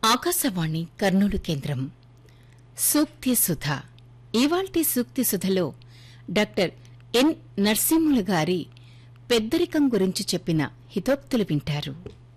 ఆకాశవాణి కర్నూలు కేంద్రం సూక్తి సుధ ఇవాల్టి సూక్తి సుధలో డాక్టర్ ఎన్ నరసింహులు గారి పెద్దరికం గురించి చెప్పిన హితోక్తులు వింటారు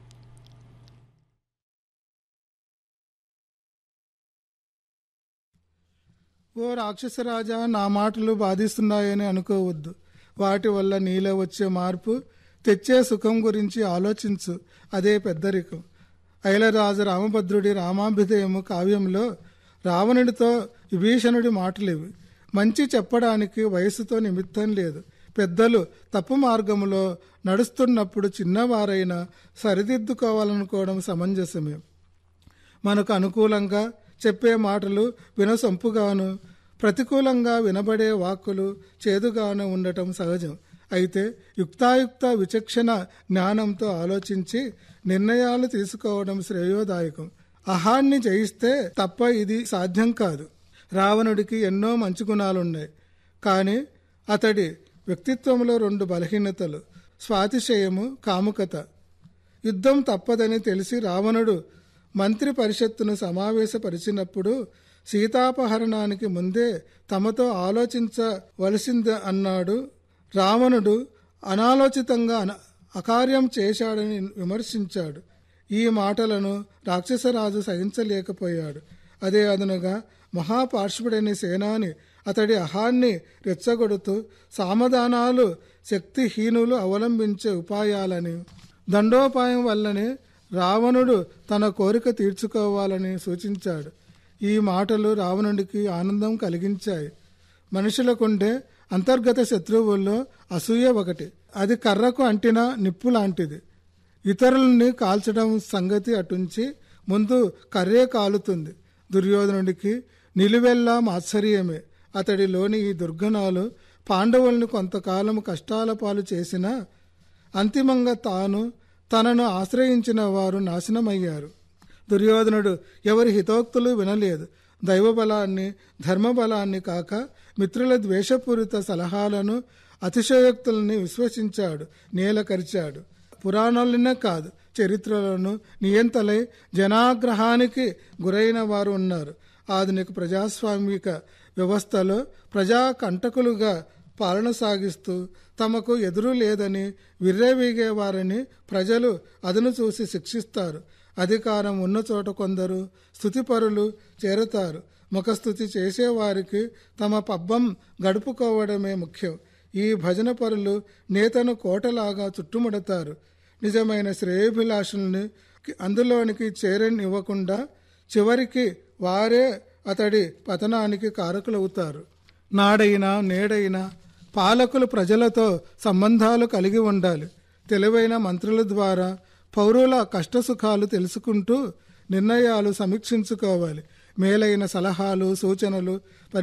ఓ రాక్షసరాజా నా మాటలు బాధిస్తున్నాయని అనుకోవద్దు వాటి వల్ల నీలో వచ్చే మార్పు తెచ్చే సుఖం గురించి ఆలోచించు అదే పెద్దరికం ఐలరాజు రామభద్రుడి రామాభ్యుదయము కావ్యంలో రావణుడితో విభీషణుడి మాటలివి మంచి చెప్పడానికి వయసుతో నిమిత్తం లేదు పెద్దలు తప్పు మార్గములో నడుస్తున్నప్పుడు చిన్నవారైనా సరిదిద్దుకోవాలనుకోవడం సమంజసమే మనకు అనుకూలంగా చెప్పే మాటలు వినసొంపుగాను ప్రతికూలంగా వినబడే వాక్కులు చేదుగాను ఉండటం సహజం అయితే యుక్తాయుక్త విచక్షణ జ్ఞానంతో ఆలోచించి నిర్ణయాలు తీసుకోవడం శ్రేయోదాయకం అహాన్ని జయిస్తే తప్ప ఇది సాధ్యం కాదు రావణుడికి ఎన్నో మంచి గుణాలున్నాయి కానీ అతడి వ్యక్తిత్వంలో రెండు బలహీనతలు స్వాతిశయము కాముకత యుద్ధం తప్పదని తెలిసి రావణుడు మంత్రి పరిషత్తును సమావేశపరిచినప్పుడు సీతాపహరణానికి ముందే తమతో ఆలోచించవలసింది అన్నాడు రావణుడు అనాలోచితంగా అన అకార్యం చేశాడని విమర్శించాడు ఈ మాటలను రాక్షసరాజు సహించలేకపోయాడు అదే అదనుగా మహాపార్శ్వుడైన సేనాని అతడి అహాన్ని రెచ్చగొడుతూ సామధానాలు శక్తిహీనులు అవలంబించే ఉపాయాలని దండోపాయం వల్లనే రావణుడు తన కోరిక తీర్చుకోవాలని సూచించాడు ఈ మాటలు రావణుడికి ఆనందం కలిగించాయి మనుషులకుండే అంతర్గత శత్రువుల్లో అసూయ ఒకటి అది కర్రకు అంటిన నిప్పు లాంటిది ఇతరులని కాల్చడం సంగతి అటుంచి ముందు కర్రే కాలుతుంది దుర్యోధనుడికి నిలువెల్లా ఆశ్చర్యమే అతడిలోని ఈ దుర్గణాలు పాండవుల్ని కొంతకాలం కష్టాల పాలు చేసినా అంతిమంగా తాను తనను ఆశ్రయించిన వారు నాశనమయ్యారు దుర్యోధనుడు ఎవరి హితోక్తులు వినలేదు దైవబలాన్ని ధర్మబలాన్ని కాక మిత్రుల ద్వేషపూరిత సలహాలను అతిశయోక్తులని విశ్వసించాడు నేలకరిచాడు పురాణాలనే కాదు చరిత్రలను నియంతలై జనాగ్రహానికి గురైన వారు ఉన్నారు ఆధునిక ప్రజాస్వామిక వ్యవస్థలో ప్రజా కంటకులుగా పాలన సాగిస్తూ తమకు ఎదురు లేదని విర్రవీగే వారిని ప్రజలు అదును చూసి శిక్షిస్తారు అధికారం ఉన్న చోట కొందరు స్థుతిపరులు చేరతారు ముఖస్థుతి చేసేవారికి తమ పబ్బం గడుపుకోవడమే ముఖ్యం ఈ భజన పరులు నేతను కోటలాగా చుట్టుముడతారు నిజమైన శ్రేయోభిలాషుల్ని అందులోనికి చేరనివ్వకుండా చివరికి వారే అతడి పతనానికి కారకులవుతారు నాడైనా నేడైనా పాలకులు ప్రజలతో సంబంధాలు కలిగి ఉండాలి తెలివైన మంత్రుల ద్వారా పౌరుల కష్టసుఖాలు తెలుసుకుంటూ నిర్ణయాలు సమీక్షించుకోవాలి మేలైన సలహాలు సూచనలు